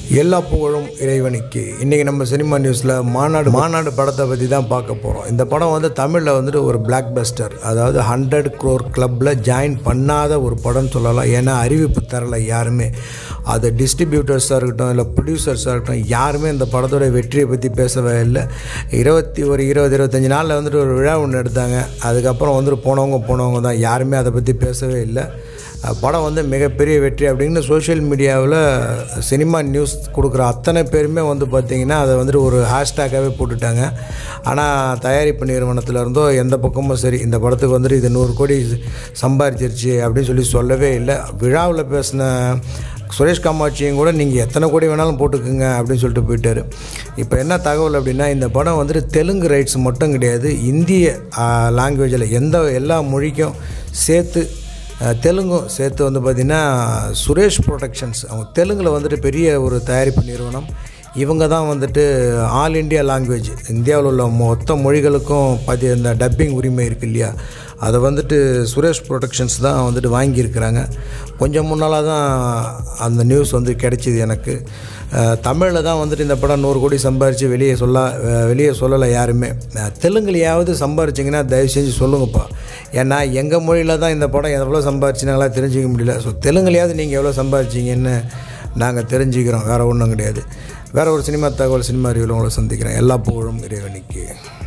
எல்லா புகழும் இறைவனுக்கு இன்றைக்கி நம்ம சினிமா நியூஸில் மாநாடு மாநாடு படத்தை பற்றி தான் பார்க்க போகிறோம் இந்த படம் வந்து தமிழில் வந்துட்டு ஒரு பிளாக் பஸ்டர் அதாவது ஹண்ட்ரட் க்ரோர் கிளப்பில் ஜாயின் பண்ணாத ஒரு படம்னு சொல்லலாம் ஏன்னா அறிவிப்பு தரலை யாருமே அது டிஸ்ட்ரிபியூட்டர்ஸாக இருக்கட்டும் இல்லை ப்ரொடியூசர்ஸாக இருக்கட்டும் யாருமே இந்த படத்தோட வெற்றியை பற்றி பேசவே இல்லை இருபத்தி ஒரு இருபது இருபத்தஞ்சி நாளில் வந்துட்டு ஒரு விழா ஒன்று எடுத்தாங்க அதுக்கப்புறம் வந்துட்டு போனவங்க போனவங்க தான் யாருமே அதை பற்றி பேசவே இல்லை படம் வந்து மிகப்பெரிய வெற்றி அப்படின்னு சோஷியல் மீடியாவில் சினிமா நியூஸ் கொடுக்குற அத்தனை பேருமே வந்து பார்த்திங்கன்னா அதை வந்துட்டு ஒரு ஹேஷ்டேக்காகவே போட்டுட்டாங்க ஆனால் தயாரிப்பு நிறுவனத்தில் இருந்தோ எந்த பக்கமும் சரி இந்த படத்துக்கு வந்துட்டு இது நூறு கோடி சம்பாதிச்சிருச்சு அப்படின்னு சொல்லி சொல்லவே இல்லை விழாவில் பேசின சுரேஷ் காமாட்சியும் கூட நீங்கள் எத்தனை கோடி வேணாலும் போட்டுக்குங்க அப்படின்னு சொல்லிட்டு போயிட்டார் இப்போ என்ன தகவல் அப்படின்னா இந்த படம் வந்துட்டு தெலுங்கு ரைட்ஸ் மட்டும் கிடையாது இந்திய லாங்குவேஜில் எந்த எல்லா மொழிக்கும் சேர்த்து அஹ், தெலுங்கும் சேர்த்து வந்து பார்த்திங்கன்னா சுரேஷ் ப்ரொடக்ஷன்ஸ் அவங்க தெலுங்கில் வந்துட்டு பெரிய ஒரு தயாரிப்பு நிறுவனம் இவங்க தான் வந்துட்டு ஆல் இண்டியா லாங்குவேஜ் இந்தியாவில் உள்ள மொத்த மொழிகளுக்கும் பதி இந்த டப்பிங் உரிமை இருக்கு இல்லையா அதை வந்துட்டு சுரேஷ் ப்ரொடக்ஷன்ஸ் தான் வந்துட்டு வாங்கியிருக்கிறாங்க கொஞ்சம் முன்னால் தான் அந்த நியூஸ் வந்து கிடைச்சிது எனக்கு தமிழில் தான் வந்துட்டு இந்த படம் நூறு கோடி சம்பாரித்து வெளியே சொல்ல அஹ், வெளியே சொல்லலை யாருமே அஹ், தெலுங்குலையாவது சம்பாரிச்சிங்கன்னா தயவு செஞ்சு சொல்லுங்கப்பா ஏன்னா எங்கள் மொழியில் தான் இந்த படம் எவ்வளோ சம்பாரிச்சினாங்களா தெரிஞ்சிக்க முடியல ஸோ தெலுங்குலையாவது நீங்கள் எவ்வளோ சம்பாரிச்சிங்கன்னு நாங்கள் தெரிஞ்சுக்கிறோம் வேறு ஒன்றும் கிடையாது வேறு ஒரு சினிமா தகவல் சினிமா அறிவில் உங்களை சந்திக்கிறேன் எல்லா புகழும் இறைவனுக்கு